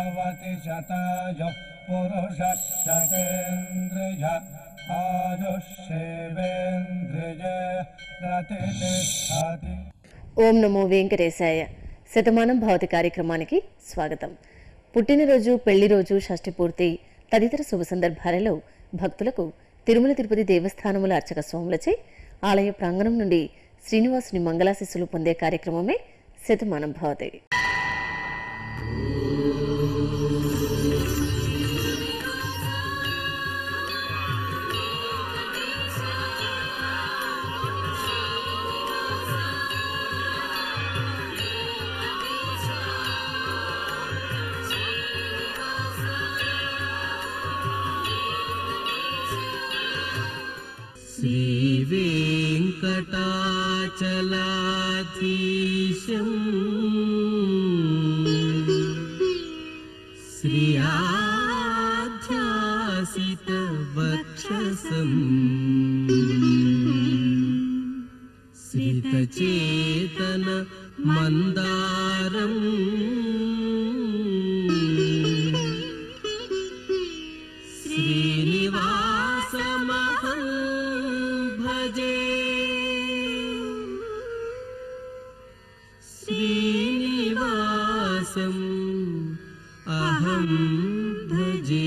भवति शताय पुरुषः शतेन्द्रिय आयुष्येवेन्द्रिय प्रतिष्ठति ఓం నమో వెంకటేశాయ శతమానం భవతి కార్యక్రమానికి స్వాగతం పుట్టినరోజు పెళ్లి రోజు షష్ఠి పూర్తి తదితర శుభ సందర్భాలలో భక్తులకు తిరుమల తిరుపతి దేవస్థానముల అర్చక స్వాములచే ఆలయ ప్రాంగణం నుండి శ్రీనివాసుని మంగళాశిస్సులు పొందే కార్యక్రమమే శతమానం భవతి श्रीवेङ्कटाचलाधीशम् श्रियाध्यासितवक्षसम् श्रितचेतन मन्दारम् श्रीनिवासमहं भजे श्रीनिवासम् अहं भजे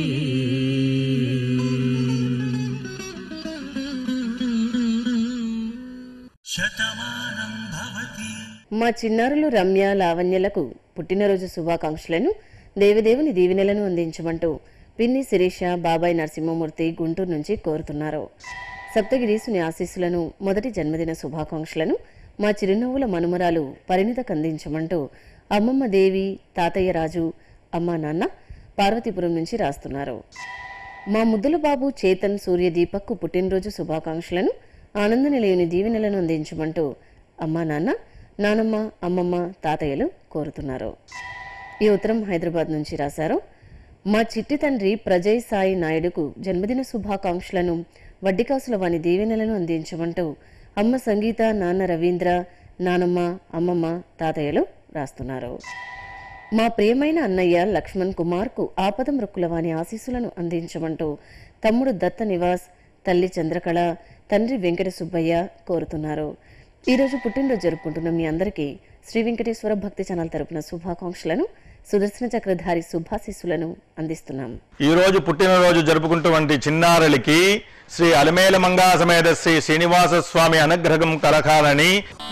మా చిన్నారులు రమ్య లావణ్యలకు పుట్టినరోజు శుభాకాంక్షలను దేవదేవుని దీవెనలను అందించమంటూ పిన్ని శిరీష బాబాయ్ నరసింహమూర్తి గుంటూరు నుంచి కోరుతున్నారు సప్తగిరీసుని ఆశీస్సులను మొదటి జన్మదిన శుభాకాంక్షలను మా చిరునవ్వుల మనుమరాలు పరిణితకు అందించమంటూ అమ్మమ్మ దేవి తాతయ్య రాజు అమ్మా నాన్న పార్వతీపురం నుంచి రాస్తున్నారు మా ముద్దుల బాబు చేతన్ సూర్య దీపక్కు పుట్టినరోజు శుభాకాంక్షలను ఆనంద నిలయని దీవెనలను అందించమంటూ అమ్మా నాన్న నానమ్మ అమ్మమ్మ తాతయ్యలు కోరుతున్నారు ఈ ఉత్తరం హైదరాబాద్ నుంచి రాశారు మా చిట్టి తండ్రి ప్రజయ్ సాయి నాయుడుకు జన్మదిన శుభాకాంక్షలను వడ్డికాసుల వాని దీవెనలను అందించమంటూ అమ్మ సంగీత నాన్న రవీంద్ర నానమ్మ అమ్మమ్మ తాతయ్యలు రాస్తున్నారు మా ప్రియమైన అన్నయ్య లక్ష్మణ్ కుమార్కు ఆపద మృక్కుల వాని ఆశీస్సులను అందించమంటూ తమ్ముడు దత్త నివాస్ తల్లి చంద్రకళ తండ్రి వెంకట సుబ్బయ్య కోరుతున్నారు ఈరోజు పుట్టినరోజు జరుపుకుంటున్న మీ అందరికీ శ్రీ వెంకటేశ్వర భక్తి ఛానల్ తరపున శుభాకాంక్షలను సుదర్శన చక్రధారి శుభాశీస్సులను అందిస్తున్నాం ఈ రోజు పుట్టినరోజు జరుపుకుంటున్నటువంటి చిన్నారులకి శ్రీ అలమేల మంగా సమేత శ్రీ శ్రీనివాస స్వామి అనుగ్రహం కలకాలని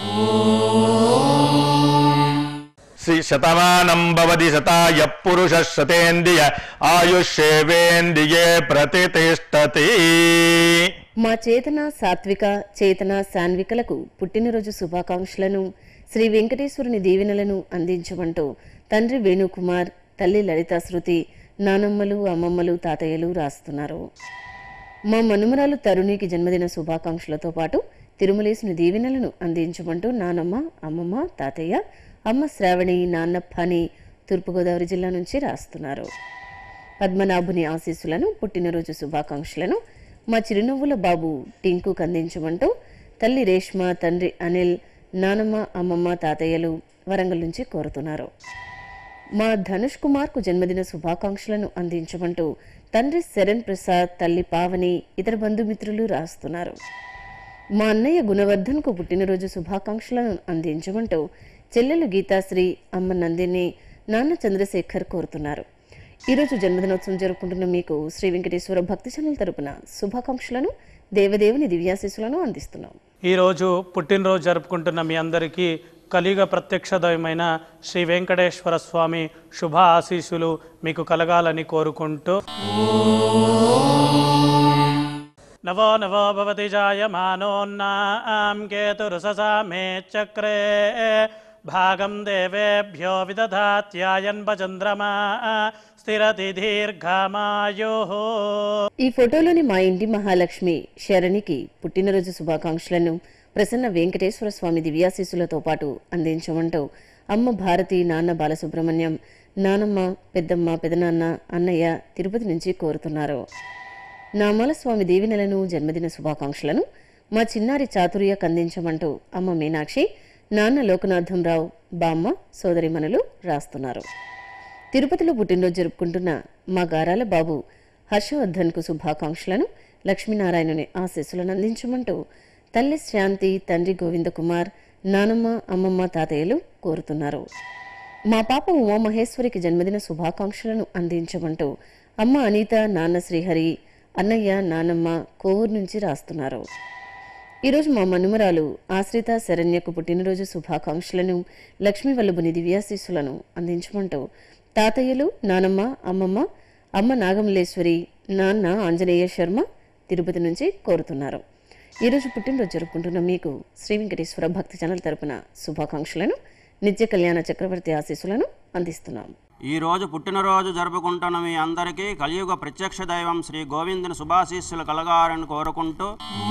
శ్రీ శతమానం భవతి శతాయ పురుష శతేంద్రియ ఆయుష్యేవేంద్రియే ప్రతిష్టతి మా చేతన సాత్విక చేతన సాన్వికలకు పుట్టినరోజు శుభాకాంక్షలను శ్రీ వెంకటేశ్వరుని దీవెనలను అందించమంటూ తండ్రి వేణుకుమార్ తల్లి లలితా శృతి నానమ్మలు అమ్మమ్మలు తాతయ్యలు రాస్తున్నారు మా మనుమరాలు తరుణికి జన్మదిన శుభాకాంక్షలతో పాటు తిరుమలేసుని దీవెనలను అందించమంటూ నానమ్మ అమ్మమ్మ తాతయ్య అమ్మ శ్రావణి నాన్న ఫణి తూర్పుగోదావరి జిల్లా నుంచి రాస్తున్నారు పద్మనాభుని ఆశీస్సులను పుట్టినరోజు శుభాకాంక్షలను మా చిరునవ్వుల బాబు టింకుకు అందించమంటూ తల్లి రేష్మ తండ్రి అనిల్ నానమ్మ అమ్మమ్మ తాతయ్యలు వరంగల్ నుంచి కోరుతున్నారు మా ధనుష్ కుమార్కు జన్మదిన శుభాకాంక్షలను అందించమంటూ తండ్రి శరణ్ ప్రసాద్ తల్లి పావని ఇతర బంధుమిత్రులు రాస్తున్నారు మా అన్నయ్య గుణవర్ధన్కు పుట్టినరోజు శుభాకాంక్షలను అందించమంటూ చెల్లెలు గీతాశ్రీ అమ్మ నందిని నాన్న చంద్రశేఖర్ కోరుతున్నారు ఈరోజు జన్మదినోత్సవం జరుపుకుంటున్న మీకు శ్రీ వెంకటేశ్వర భక్తి ఛానల్ తరపున శుభాకాంక్షలను దేవదేవుని దివ్యాశీస్సులను అందిస్తున్నాం ఈరోజు పుట్టినరోజు జరుపుకుంటున్న మీ అందరికీ కలియుగ ప్రత్యక్ష దైవమైన శ్రీ వెంకటేశ్వర స్వామి శుభ ఆశీస్సులు మీకు కలగాలని కోరుకుంటూ నవో నవో భవతి జాయమానోన్నాం కేతురుససా మే చక్రే భాగం దేవేభ్యో విదధాత్యాయన్ భచంద్రమా స్థిరతి దీర్ఘమాయో ఈ ఫోటోలోని మా ఇంటి మహాలక్ష్మి శరణికి పుట్టినరోజు శుభాకాంక్షలను ప్రసన్న వెంకటేశ్వర స్వామి దివ్యాశీస్సులతో పాటు అందించమంటూ అమ్మ భారతి నాన్న బాలసుబ్రహ్మణ్యం నానమ్మ పెద్దమ్మ పెదనాన్న అన్నయ్య తిరుపతి నుంచి కోరుతున్నారు నామాల స్వామి దీవెనలను జన్మదిన శుభాకాంక్షలను మా చిన్నారి చాతుర్య కందించమంటూ అమ్మ మీనాక్షి నాన్న లోకనాథంరావు బామ్మ సోదరిమణులు రాస్తున్నారు తిరుపతిలో పుట్టినరోజు జరుపుకుంటున్న మా గారాల బాబు హర్షవర్ధన్కు శుభాకాంక్షలను లక్ష్మీనారాయణుని ఆశీస్సులను అందించమంటూ తల్లి శాంతి తండ్రి గోవిందకుమార్ నానమ్మ అమ్మమ్మ తాతయ్యలు కోరుతున్నారు మా పాప ఉమామహేశ్వరికి జన్మదిన శుభాకాంక్షలను అందించమంటూ అమ్మ అనిత నాన్న శ్రీహరి అన్నయ్య నానమ్మ కోవూరు నుంచి రాస్తున్నారు ఈరోజు మా మనుమరాలు ఆశ్రిత శరణ్యకు పుట్టినరోజు శుభాకాంక్షలను లక్ష్మీ వల్లభుని దివ్యాశీస్సులను అందించమంటూ తాతయ్యలు నానమ్మ అమ్మమ్మ అమ్మ నాగమల్లేశ్వరి నాన్న ఆంజనేయ శర్మ తిరుపతి నుంచి కోరుతున్నారు ఈరోజు పుట్టినరోజు జరుపుకుంటున్న మీకు శ్రీ వెంకటేశ్వర భక్తి ఛానల్ తరపున శుభాకాంక్షలను నిత్య కళ్యాణ చక్రవర్తి ఆశీస్సులను అందిస్తున్నాం ఈ రోజు పుట్టినరోజు జరుపుకుంటున్న మీ అందరికీ కలియుగ ప్రత్యక్ష దైవం శ్రీ గోవిందుని శుభాశీస్సులు కలగాలని కోరుకుంటూ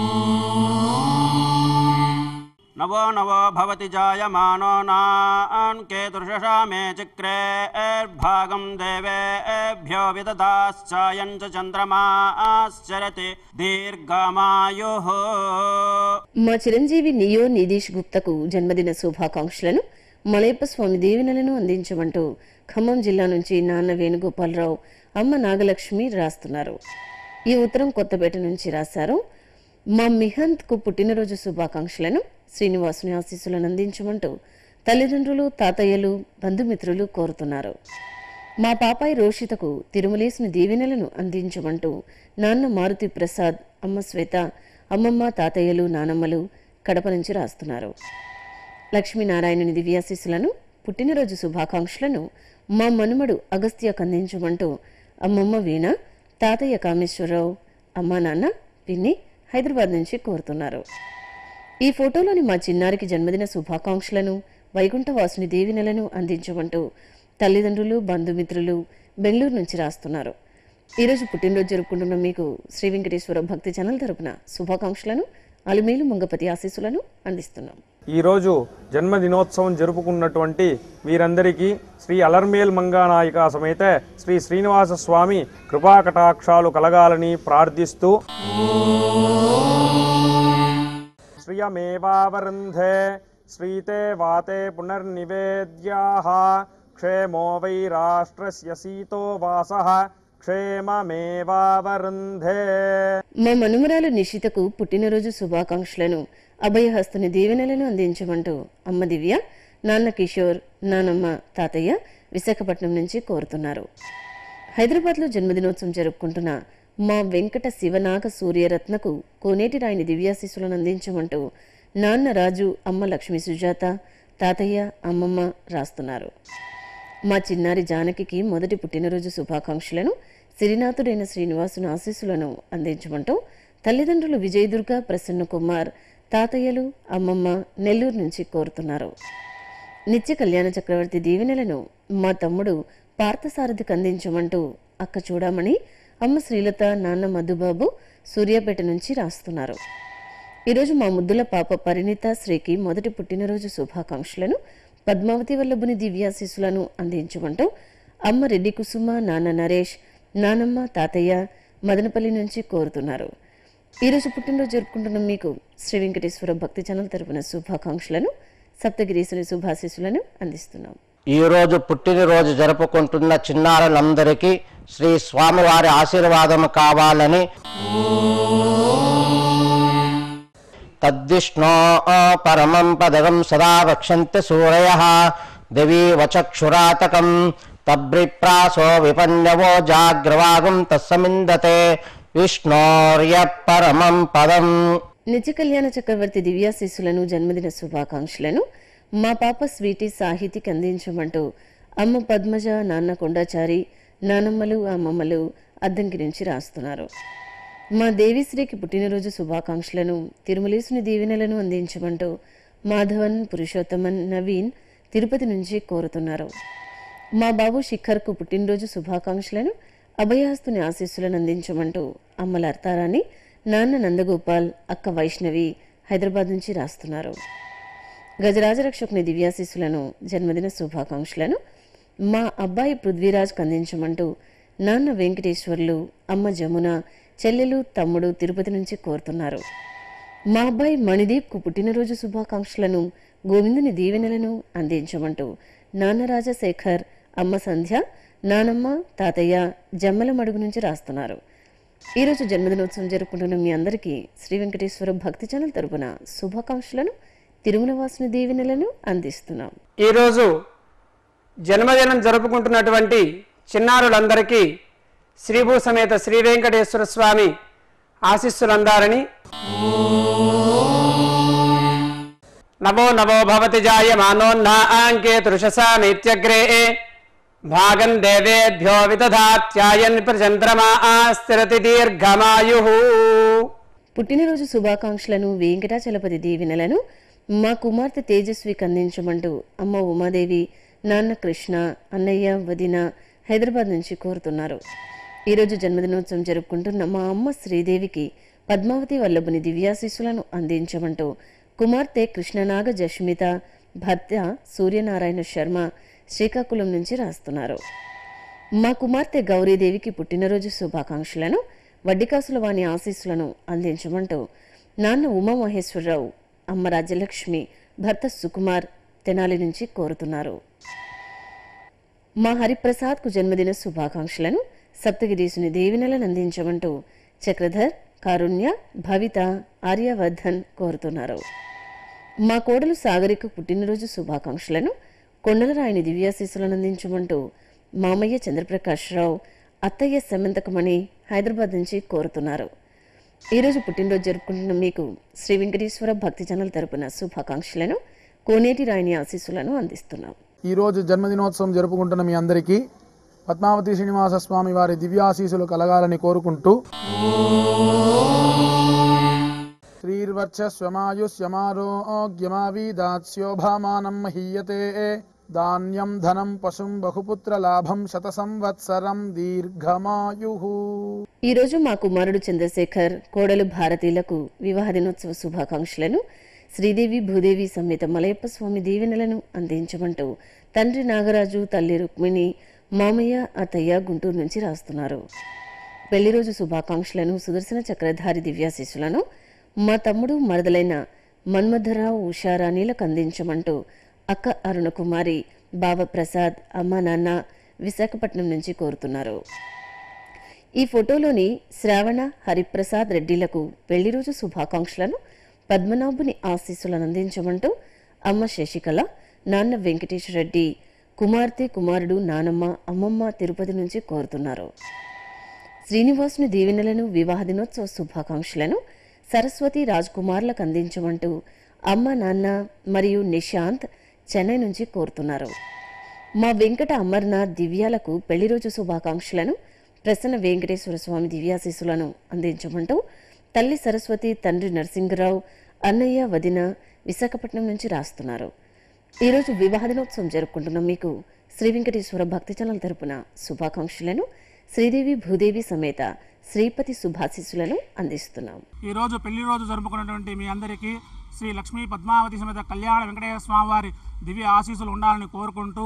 నవో నవో భవతి జాయమానో నాన్ కేతుర్షషా మే చక్రే భాగం దేవేభ్యో విదదాశ్చాయం చ చంద్రమాశ్చరతి దీర్ఘమాయు మా చిరంజీవి నియో నిధీష్ గుప్తకు జన్మదిన శుభాకాంక్షలను మలయప్ప స్వామి దీవెనలను అందించమంటూ ఖమ్మం జిల్లా నుంచి నాన్న వేణుగోపాలరావు అమ్మ నాగలక్ష్మి రాస్తున్నారు ఈ ఉత్తరం కొత్తపేట నుంచి రాశారు మా మిహంత్కు పుట్టినరోజు శుభాకాంక్షలను శ్రీనివాసుని ఆశీస్సులను అందించమంటూ తల్లిదండ్రులు తాతయ్యలు బంధుమిత్రులు కోరుతున్నారు మా పాపాయి రోషితకు తిరుమలేసుని దీవెనలను అందించమంటూ నాన్న మారుతి ప్రసాద్ అమ్మ శ్వేత అమ్మమ్మ తాతయ్యలు నానమ్మలు కడప నుంచి రాస్తున్నారు లక్ష్మీనారాయణుని దివ్యాశీస్సులను పుట్టినరోజు శుభాకాంక్షలను మా మనుమడు అగస్త్యకు అందించమంటూ అమ్మమ్మ వీణ తాతయ్య కామేశ్వరరావు అమ్మా నాన్న పిన్ని హైదరాబాద్ నుంచి కోరుతున్నారు ఈ ఫోటోలోని మా చిన్నారికి జన్మదిన శుభాకాంక్షలను వైకుంఠవాసుని దీవెనలను అందించమంటూ తల్లిదండ్రులు బంధుమిత్రులు బెంగళూరు నుంచి రాస్తున్నారు ఈరోజు పుట్టినరోజు జరుపుకుంటున్న మీకు శ్రీ వెంకటేశ్వర భక్తి ఛానల్ తరపున శుభాకాంక్షలను అలుమేలు మంగపతి ఆశీస్సులను అందిస్తున్నాం ఈరోజు జన్మదినోత్సవం జరుపుకున్నటువంటి వీరందరికీ శ్రీ అలర్మేల్ మంగానాయిక సమేత శ్రీ శ్రీనివాస స్వామి కృపాకటాక్షాలు కలగాలని ప్రార్థిస్తూ శ్రియమేవావరుంధే శ్రీతే వాతే పునర్నివేద్యాః క్షేమో వై రాష్ట్రస్య సీతో వాసః క్షేమమేవావరుంధే మా మనుమరాలు నిషితకు పుట్టినరోజు శుభాకాంక్షలను అభయహస్తుని దీవెనలను అందించమంటూ అమ్మ దివ్య నాన్న కిషోర్ నానమ్మ తాతయ్య విశాఖపట్నం నుంచి కోరుతున్నారు హైదరాబాద్లో జన్మదినోత్సవం జరుపుకుంటున్న మా వెంకట శివనాగ సూర్యరత్నకు కోనేటి రాయిని దివ్యాశీస్సులను అందించమంటూ నాన్న రాజు అమ్మ లక్ష్మీ సుజాత తాతయ్య అమ్మమ్మ రాస్తున్నారు మా చిన్నారి జానకికి మొదటి పుట్టినరోజు శుభాకాంక్షలను సిరినాథుడైన శ్రీనివాసుని ఆశీస్సులను అందించమంటూ తల్లిదండ్రులు విజయదుర్గ ప్రసన్న కుమార్ తాతయ్యలు అమ్మమ్మ నెల్లూరు నుంచి కోరుతున్నారు నిత్య కళ్యాణ చక్రవర్తి దీవెనలను మా తమ్ముడు పార్థసారథికి అందించమంటూ అక్క చూడమని అమ్మ శ్రీలత నాన్న మధుబాబు సూర్యాపేట నుంచి రాస్తున్నారు ఈరోజు మా ముద్దుల పాప పరిణిత శ్రీకి మొదటి పుట్టినరోజు శుభాకాంక్షలను పద్మావతి వల్లభుని దివ్యాశీస్సులను అందించమంటూ అమ్మ రెడ్డి కుసుమ నాన్న నరేష్ నానమ్మ తాతయ్య మదనపల్లి నుంచి కోరుతున్నారు ఈరోజు పుట్టినరోజు జరుపుకుంటున్న మీకు శ్రీ వెంకటేశ్వర భక్తి ఛానల్ తరపున శుభాకాంక్షలను సప్తగిరీసుని శుభాశీస్సులను అందిస్తున్నాం ఈరోజు పుట్టినరోజు జరుపుకుంటున్న చిన్నారులందరికీ శ్రీ స్వామివారి ఆశీర్వాదం కావాలని తద్విష్ణో పరమం పదగం సదా వక్షంతి సూరయ దేవీ వచక్షురాతకం తబ్రిప్రాసో విపన్యవో జాగ్రవాగం తస్సమిందతే విష్ణోర్య పరమం పదం నిత్య కళ్యాణ చక్రవర్తి దివ్యాశీస్సులను జన్మదిన శుభాకాంక్షలను మా పాప స్వీటీ సాహితికి అందించమంటూ అమ్మ పద్మజ నాన్న కొండాచారి నానమ్మలు అమ్మమ్మలు అద్దంకి నుంచి రాస్తున్నారు మా దేవిశ్రీకి పుట్టినరోజు శుభాకాంక్షలను తిరుమలేసుని దీవెనలను అందించమంటూ మాధవన్ పురుషోత్తమన్ నవీన్ తిరుపతి నుంచి కోరుతున్నారు మా బాబు శిఖర్కు పుట్టినరోజు శుభాకాంక్షలను అభయాస్తుని ఆశీస్సులను అందించమంటూ అమ్మల అర్తారాన్ని నాన్న నందగోపాల్ అక్క వైష్ణవి హైదరాబాద్ నుంచి రాస్తున్నారు గజరాజరక్షకుని దివ్యాశీస్సులను జన్మదిన శుభాకాంక్షలను మా అబ్బాయి పృథ్వీరాజ్కు అందించమంటూ నాన్న వెంకటేశ్వర్లు అమ్మ జమున చెల్లెలు తమ్ముడు తిరుపతి నుంచి కోరుతున్నారు మా అబ్బాయి మణిదీప్కు పుట్టినరోజు శుభాకాంక్షలను గోవిందుని దీవెనలను అందించమంటూ నాన్న రాజశేఖర్ అమ్మ సంధ్య నానమ్మ తాతయ్య జమ్మల మడుగు నుంచి రాస్తున్నారు ఈరోజు జన్మదినోత్సవం జరుపుకుంటున్న మీ అందరికీ శ్రీ వెంకటేశ్వర భక్తి ఛానల్ తరపున శుభాకాంక్షలను తిరుమల వాసుని దీవెనలను అందిస్తున్నాం ఈరోజు జన్మదినం జరుపుకుంటున్నటువంటి చిన్నారులందరికీ శ్రీభూ సమేత శ్రీ వెంకటేశ్వర స్వామి ఆశీస్సులందారని నమో నమో భవతి జాయమానోన్నా ఆంకే తృషసా నిత్యగ్రే భాగం దేవేభ్యో విదధాత్యాయన్ ప్రచంద్రమా స్థిరతి దీర్ఘమాయు పుట్టినరోజు శుభాకాంక్షలను వెంకటాచలపతి దీవెనలను మా కుమార్తె తేజస్వికి అందించమంటూ అమ్మ ఉమాదేవి నాన్న కృష్ణ అన్నయ్య వదిన హైదరాబాద్ నుంచి కోరుతున్నారు ఈరోజు జన్మదినోత్సవం జరుపుకుంటున్న మా అమ్మ శ్రీదేవికి పద్మావతి వల్లభుని దివ్యాశీస్సులను అందించమంటూ కుమార్తె కృష్ణనాగ జష్మిత భర్త సూర్యనారాయణ శర్మ శ్రీకాకుళం నుంచి రాస్తున్నారు మా కుమార్తె గౌరీదేవికి పుట్టినరోజు శుభాకాంక్షలను వడ్డికాసుల వాణి ఆశీస్సులను అందించమంటూ నాన్న ఉమామహేశ్వరరావు అమ్మ రాజ్యలక్ష్మి భర్త సుకుమార్ తెనాలి నుంచి కోరుతున్నారు మా హరిప్రసాద్కు జన్మదిన శుభాకాంక్షలను సప్తగిరీసుని దేవినలను అందించమంటూ చక్రధర్ కారుణ్య భవిత ఆర్యవర్ధన్ కోరుతున్నారు మా కోడలు సాగరికు పుట్టినరోజు శుభాకాంక్షలను కొండలరాయని దివ్యాశీస్సులను అందించమంటూ మామయ్య చంద్రప్రకాష్ రావు అత్తయ్య సమంతకమణి హైదరాబాద్ నుంచి కోరుతున్నారు ఈరోజు పుట్టినరోజు జరుపుకుంటున్న మీకు శ్రీ వెంకటేశ్వర భక్తి ఛానల్ తరపున శుభాకాంక్షలను కోనేటి రాయని ఆశీస్సులను అందిస్తున్నాం ఈరోజు జన్మదినోత్సవం జరుపుకుంటున్న మీ అందరికీ పద్మావతి శ్రీనివాస స్వామి వారి దివ్యాశీసులు కలగాలని కోరుకుంటూ శ్రీర్వర్చస్వమాయుష్యమారోగ్యమావీదాస్యోభామానం మహీయతే ధాన్యం ధనం పశుం బహుపుత్ర లాభం శత సంవత్సరం దీర్ఘమాయు ఈరోజు మా కుమారుడు చంద్రశేఖర్ కోడలు భారతీలకు వివాహ దినోత్సవ శుభాకాంక్షలను శ్రీదేవి భూదేవి సమేత మలయప్ప స్వామి దీవెనలను అందించమంటూ తండ్రి నాగరాజు తల్లి రుక్మిణి మామయ్య అత్తయ్య గుంటూరు నుంచి రాస్తున్నారు పెళ్లి రోజు శుభాకాంక్షలను సుదర్శన చక్రధారి దివ్యాశీస్సులను మా తమ్ముడు మరదలైన మన్మధరావు ఉషారాణీలకు అందించమంటూ అక్క అరుణకుమారి బావ ప్రసాద్ అమ్మ నాన్న విశాఖపట్నం నుంచి కోరుతున్నారు ఈ ఫోటోలోని శ్రావణ హరిప్రసాద్ రెడ్డిలకు పెళ్లి రోజు శుభాకాంక్షలను పద్మనాభుని ఆశీస్సులను అందించమంటూ అమ్మ శశికళ నాన్న వెంకటేష్ రెడ్డి కుమార్తె కుమారుడు నానమ్మ అమ్మమ్మ తిరుపతి నుంచి కోరుతున్నారు శ్రీనివాసుని దీవెనలను వివాహ దినోత్సవ శుభాకాంక్షలను సరస్వతి రాజ్ కుమార్లకు అందించమంటూ అమ్మ నాన్న మరియు నిశాంత్ చెన్నై నుంచి కోరుతున్నారు మా వెంకట అమర్నాథ్ దివ్యాలకు పెళ్లి రోజు శుభాకాంక్షలను ప్రసన్న వెంకటేశ్వర స్వామి దివ్యాశీస్సులను అందించమంటూ తల్లి సరస్వతి తండ్రి నరసింహరావు అన్నయ్య వదిన విశాఖపట్నం నుంచి రాస్తున్నారు ఈరోజు వివాహ దినోత్సవం జరుపుకుంటున్న మీకు శ్రీ వెంకటేశ్వర భక్తి ఛానల్ తరపున శుభాకాంక్షలను శ్రీదేవి భూదేవి సమేత శ్రీపతి శుభాశీస్సులను అందిస్తున్నాం ఈ రోజు పెళ్లి రోజు జరుపుకున్నటువంటి మీ అందరికీ శ్రీ లక్ష్మీ పద్మావతి సమేత కళ్యాణ వెంకటేశ్వర స్వామి వారి దివ్య ఆశీస్సులు ఉండాలని కోరుకుంటూ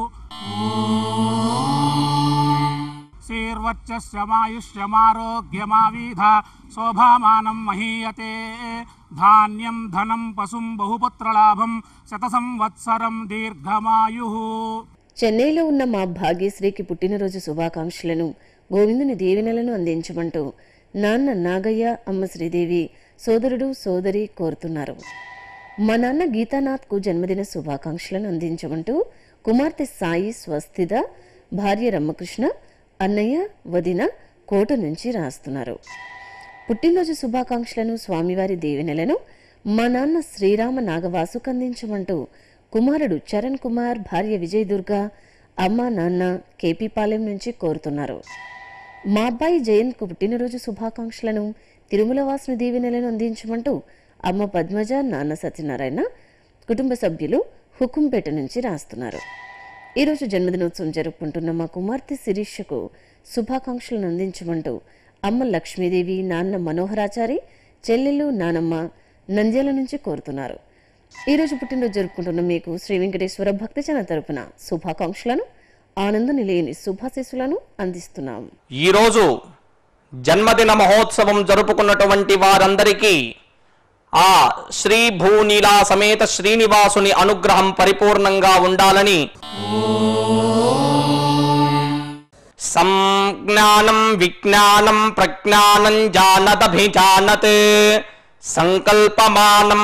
శ్రీర్వచ్చమాయుష్యమారోగ్యమావీధ శోభామానం మహీయతే ధాన్యం ధనం పశుం బహుపుత్రలాభం శత సంవత్సరం దీర్ఘమాయు చెన్నైలో ఉన్న మా భాగ్యశ్రీకి పుట్టినరోజు శుభాకాంక్షలను గోవిందుని దీవెనలను అందించమంటూ నాన్న నాగయ్య అమ్మ శ్రీదేవి సోదరుడు సోదరి కోరుతున్నారు మా నాన్న గీతానాథ్కు జన్మదిన శుభాకాంక్షలను అందించమంటూ కుమార్తె సాయి స్వస్థిత భార్య రమ్మకృష్ణ అన్నయ్య వదిన కోట నుంచి రాస్తున్నారు పుట్టినరోజు శుభాకాంక్షలను స్వామివారి దీవెనలను మా నాన్న శ్రీరామ నాగవాసుకు అందించమంటూ కుమారుడు చరణ్ కుమార్ భార్య విజయ్ దుర్గా అమ్మ నాన్న కేపీ పాలెం నుంచి కోరుతున్నారు మా అబ్బాయి జయంత్కు పుట్టినరోజు శుభాకాంక్షలను తిరుమల వాసుని దీవెనలను అందించమంటూ అమ్మ పద్మజ నాన్న సత్యనారాయణ కుటుంబ సభ్యులు హుకుంపేట నుంచి రాస్తున్నారు ఈరోజు జన్మదినోత్సవం జరుపుకుంటున్న మా కుమార్తె శిరీషకు శుభాకాంక్షలను అందించమంటూ అమ్మ లక్ష్మీదేవి నాన్న మనోహరాచారి చెల్లెలు నానమ్మ నంద్యాల నుంచి కోరుతున్నారు ఈరోజు పుట్టినరోజు జరుపుకుంటున్న మీకు శ్రీ వెంకటేశ్వర భక్తజన తరపున శుభాకాంక్షలను ఆనంద నిలయని శుభాశీస్సులను అందిస్తున్నాం ఈరోజు జన్మదిన మహోత్సవం జరుపుకున్నటువంటి వారందరికీ ఆ శ్రీ భూనీలా సమేత శ్రీనివాసుని అనుగ్రహం పరిపూర్ణంగా ఉండాలని సంజ్ఞానం విజ్ఞానం ప్రజ్ఞానం జానదభిజానత్ సంకల్పమానం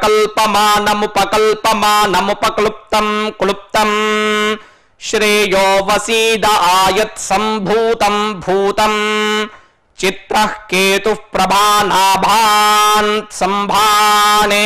ప్రకల్పమానముపకల్పమానముపక్లుప్తం క్లుప్తం శ్రేయో వసీద ఆయత్ సంభూతం భూతం చిత్ర కేతు ప్రభానాభాన్ సంభానే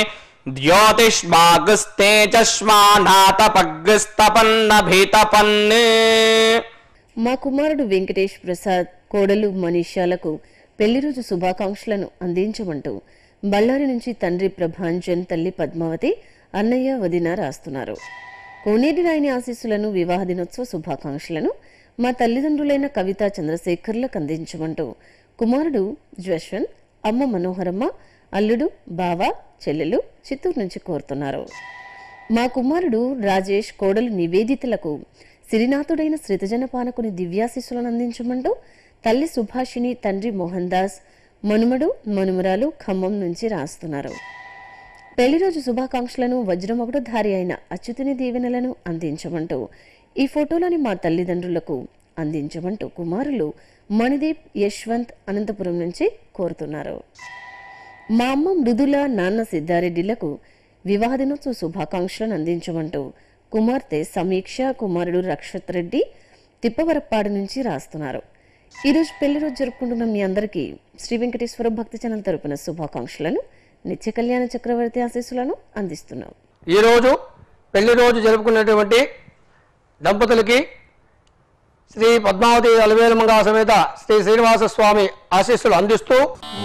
ద్యోతిష్మాగస్తేజస్మానాతపగ్స్తపన్నభితపన్నే మా కుమారుడు వెంకటేష్ ప్రసాద్ కోడలు మనీషాలకు పెళ్లి రోజు శుభాకాంక్షలను అందించమంటూ బళ్ళారి నుంచి తండ్రి ప్రభాంజన్ తల్లి పద్మావతి అన్నయ్య వదిన రాస్తున్నారు కోనేటి రాయని ఆశీస్సులను వివాహ దినోత్సవ శుభాకాంక్షలను మా తల్లిదండ్రులైన కవిత చంద్రశేఖర్లకు అందించమంటూ కుమారుడు జశ్వంత్ అమ్మ మనోహరమ్మ అల్లుడు బావ చెల్లెలు చిత్తూరు నుంచి కోరుతున్నారు మా కుమారుడు రాజేష్ కోడలు నివేదితలకు సిరినాథుడైన శ్రితజన పానకుని దివ్యాశిస్సులను అందించమంటూ తల్లి సుభాషిణి తండ్రి మోహన్ దాస్ మనుమడు మనుమరాలు ఖమ్మం నుంచి రాస్తున్నారు పెళ్లి రోజు శుభాకాంక్షలను వజ్రమొకడు ధారి అయిన అచ్యుతుని దీవెనలను అందించమంటూ ఈ ఫోటోలోని మా తల్లిదండ్రులకు అందించమంటూ కుమారులు మణిదీప్ యశ్వంత్ అనంతపురం నుంచి కోరుతున్నారు మా అమ్మ మృదుల నాన్న సిద్ధారెడ్డిలకు వివాహ దినోత్సవ శుభాకాంక్షలను అందించమంటూ కుమార్తె సమీక్ష కుమారుడు రక్షత్ రెడ్డి తిప్పవరప్పాడు నుంచి రాస్తున్నారు ఈరోజు పెళ్లి రోజు జరుపుకుంటున్న మీ అందరికీ శ్రీ వెంకటేశ్వర భక్తి ఛానల్ తరపున శుభాకాంక్షలను నిత్య కళ్యాణ చక్రవర్తి ఆశీస్సులను అందిస్తున్నాం ఈరోజు పెళ్లి రోజు జరుపుకున్నటువంటి దంపతులకి శ్రీ పద్మావతి అలవేలమంగా సమేత శ్రీ శ్రీనివాస స్వామి ఆశీస్సులు అందిస్తూ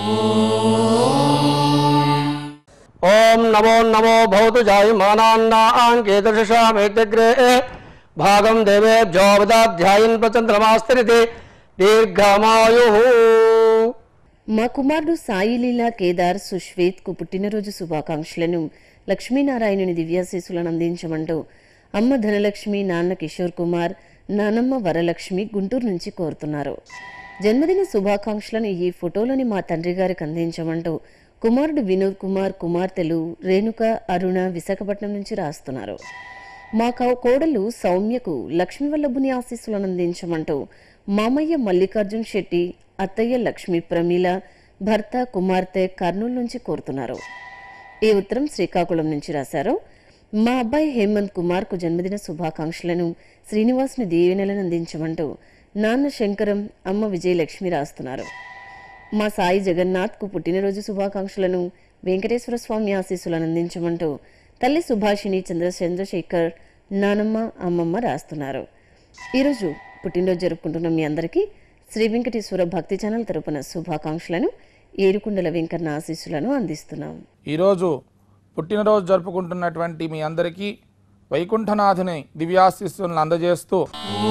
ఓం నమో నమో భవతు జాయమానాన్నాంకేతృషామేగ్రే భాగం దేవేభ్యోవదాధ్యాయన్ ప్రచంద్రమాస్తరితే దీర్ఘమాయు మా కుమారుడు సాయిలీలా కేదార్ సుశ్వేత్ కు పుట్టినరోజు శుభాకాంక్షలను లక్ష్మీనారాయణుని దివ్యాశీసులను అందించమంటూ అమ్మ ధనలక్ష్మి నాన్న కిషోర్ కుమార్ నానమ్మ వరలక్ష్మి గుంటూరు నుంచి కోరుతున్నారు జన్మదిన శుభాకాంక్షలను ఈ ఫోటోలోని మా తండ్రి గారికి అందించమంటూ కుమారుడు వినోద్ కుమార్ కుమార్తెలు రేణుక అరుణ విశాఖపట్నం నుంచి రాస్తున్నారు మా కౌ- కోడలు సౌమ్యకు లక్ష్మీవల్లభుని ఆశీస్సులను అందించమంటూ మామయ్య మల్లికార్జున్ శెట్టి అత్తయ్య లక్ష్మీ ప్రమీల భర్త కుమార్తె కర్నూలు నుంచి కోరుతున్నారు ఈ ఉత్తరం శ్రీకాకుళం నుంచి రాశారు మా అబ్బాయి హేమంత్ కుమార్కు జన్మదిన శుభాకాంక్షలను శ్రీనివాసుని దీవెనలను అందించమంటూ నాన్న శంకరం అమ్మ విజయలక్ష్మి రాస్తున్నారు మా సాయి జగన్నాథ్కు పుట్టినరోజు శుభాకాంక్షలను వెంకటేశ్వర స్వామి ఆశీస్సులను అందించమంటూ తల్లి సుభాషిణి చంద్ర చంద్రశేఖర్ నానమ్మ అమ్మమ్మ రాస్తున్నారు ఈరోజు పుట్టినరోజు జరుపుకుంటున్న మీ అందరికీ శ్రీ వెంకటేశ్వర భక్తి ఛానల్ తరపున శుభాకాంక్షలను ఏడుకుండల వెంకన్న ఆశీస్సులను అందిస్తున్నాం ఈరోజు పుట్టినరోజు జరుపుకుంటున్నటువంటి మీ అందరికీ వైకుంఠనాథుని దివ్యాశిస్సులను అందజేస్తూ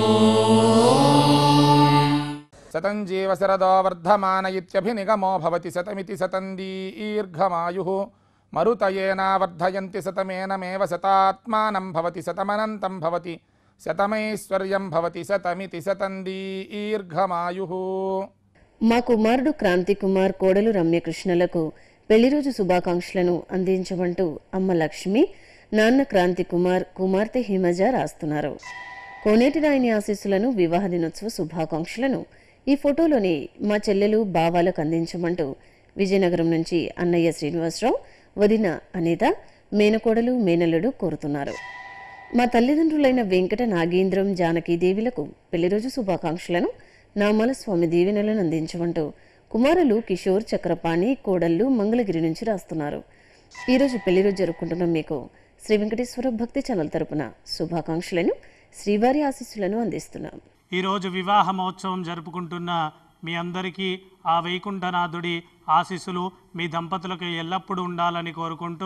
శతం జీవ శరదో వర్ధమాన ఇత్యభినిగమో భవతి శతమితి శతం దీర్ఘమాయు మరుతయేనా వర్ధయంతి శతమేనమేవ శతాత్మానం భవతి శతమనంతం భవతి శతమైశ్వర్యం భవతి శతమితి శతం దీర్ఘమాయు మా కుమారుడు క్రాంతి కుమార్ కోడలు రమ్యకృష్ణలకు పెళ్లి రోజు శుభాకాంక్షలను అందించమంటూ అమ్మ లక్ష్మి నాన్న క్రాంతి కుమార్ కుమార్తె హిమజ రాస్తున్నారు కోనేటి రాయని ఆశీస్సులను వివాహ దినోత్సవ శుభాకాంక్షలను ఈ ఫోటోలోని మా చెల్లెలు బావాలకు అందించమంటూ విజయనగరం నుంచి అన్నయ్య శ్రీనివాసరావు వదిన అనిత మేనకోడలు మేనల్లుడు కోరుతున్నారు మా తల్లిదండ్రులైన వెంకట నాగేంద్రం జానకీదేవిలకు పెళ్లిరోజు శుభాకాంక్షలను నామాల స్వామి దీవెనలను అందించమంటూ కుమారులు కిషోర్ చక్రపాణి కోడళ్ళు మంగళగిరి నుంచి రాస్తున్నారు ఈరోజు పెళ్లిరోజు జరుపుకుంటున్న మీకు శ్రీ వెంకటేశ్వర భక్తి ఛానల్ తరపున శుభాకాంక్షలను శ్రీవారి ఆశీస్సులను అందిస్తున్నాం ఈరోజు వివాహ మహోత్సవం జరుపుకుంటున్న మీ అందరికీ ఆ వైకుంఠనాథుడి ఆశీస్సులు మీ దంపతులకు ఎల్లప్పుడూ ఉండాలని కోరుకుంటూ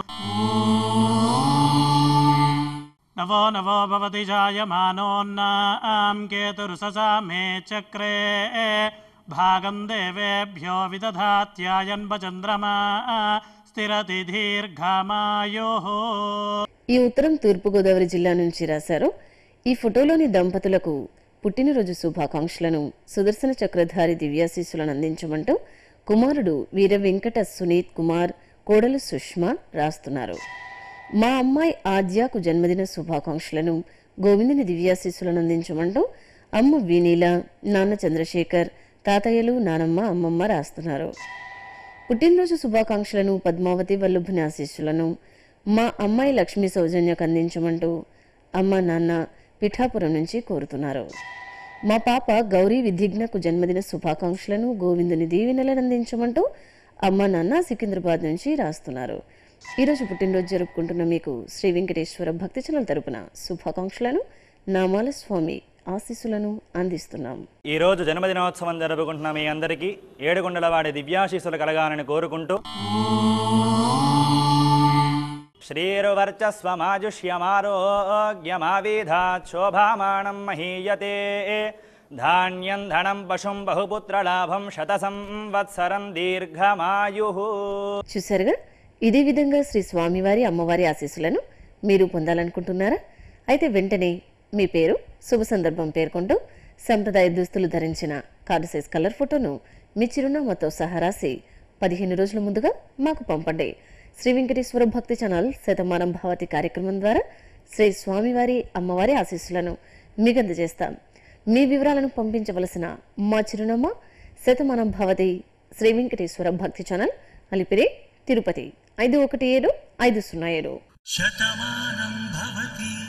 నవో నవో భవతి జాయమానోన్నాం కేతురుససామే చక్రే భాగం దేవేభ్యో విదధాత్యాయన్వ చంద్రమా స్థిరతి దీర్ఘమాయో ఈ ఉత్తరం తూర్పుగోదావరి జిల్లా నుంచి రాశారు ఈ ఫోటోలోని దంపతులకు పుట్టినరోజు శుభాకాంక్షలను సుదర్శన చక్రధారి దివ్యాశీస్సులను అందించమంటూ కుమారుడు వీర వెంకట సునీత్ కుమార్ కోడలు సుష్మా రాస్తున్నారు మా అమ్మాయి ఆద్యాకు జన్మదిన శుభాకాంక్షలను గోవిందుని దివ్యాశీస్సులను అందించమంటూ అమ్మ వీణీల నాన్న చంద్రశేఖర్ తాతయ్యలు నానమ్మ అమ్మమ్మ రాస్తున్నారు పుట్టినరోజు శుభాకాంక్షలను పద్మావతి వల్లభుని ఆశీస్సులను మా అమ్మాయి లక్ష్మి సౌజన్యకు అందించమంటూ అమ్మ నాన్న పిఠాపురం నుంచి కోరుతున్నారు మా పాప గౌరీ విధిజ్ఞకు జన్మదిన శుభాకాంక్షలను గోవిందుని దీవెనలను అందించమంటూ అమ్మ నాన్న సికింద్రాబాద్ నుంచి రాస్తున్నారు ఈరోజు పుట్టినరోజు జరుపుకుంటున్న మీకు శ్రీ వెంకటేశ్వర భక్తి ఛానల్ తరపున శుభాకాంక్షలను నామాల స్వామి ఆశీస్సులను అందిస్తున్నాం ఈ రోజు జన్మదినోత్సవం జరుపుకుంటున్న మీ అందరికీ ఏడుగుండలవాడి దివ్యాశీస్సులు కలగాలని కోరుకుంటూ శ్రీరువర్చస్వమాజుష్యమారోగ్యమావిధాత్ శోభామానం మహీయతే ధాన్యం ధనం పశుం బహుపుత్రలాభం శత సంవత్సరం దీర్ఘమాయు చూశారుగా ఇదే విధంగా శ్రీ స్వామివారి అమ్మవారి ఆశీస్సులను మీరు పొందాలనుకుంటున్నారా అయితే వెంటనే మీ పేరు శుభ సందర్భం పేర్కొంటూ సంప్రదాయ దుస్తులు ధరించిన కార్డు సైజ్ కలర్ ఫోటోను మీ చిరునామాతో సహా రాసి పదిహేను రోజుల ముందుగా మాకు పంపండి శ్రీ వెంకటేశ్వర భక్తి ఛానల్ శతమానం భవతి కార్యక్రమం ద్వారా శ్రీ స్వామివారి అమ్మవారి ఆశీస్సులను మీకు అందజేస్తాం మీ వివరాలను పంపించవలసిన మా చిరునామా శతమానం భవతి శ్రీ వెంకటేశ్వర భక్తి ఛానల్ అలిపిరి తిరుపతి ఐదు ఒకటి ఏడు ఐదు సున్నా ఏడు శతమానం భవతి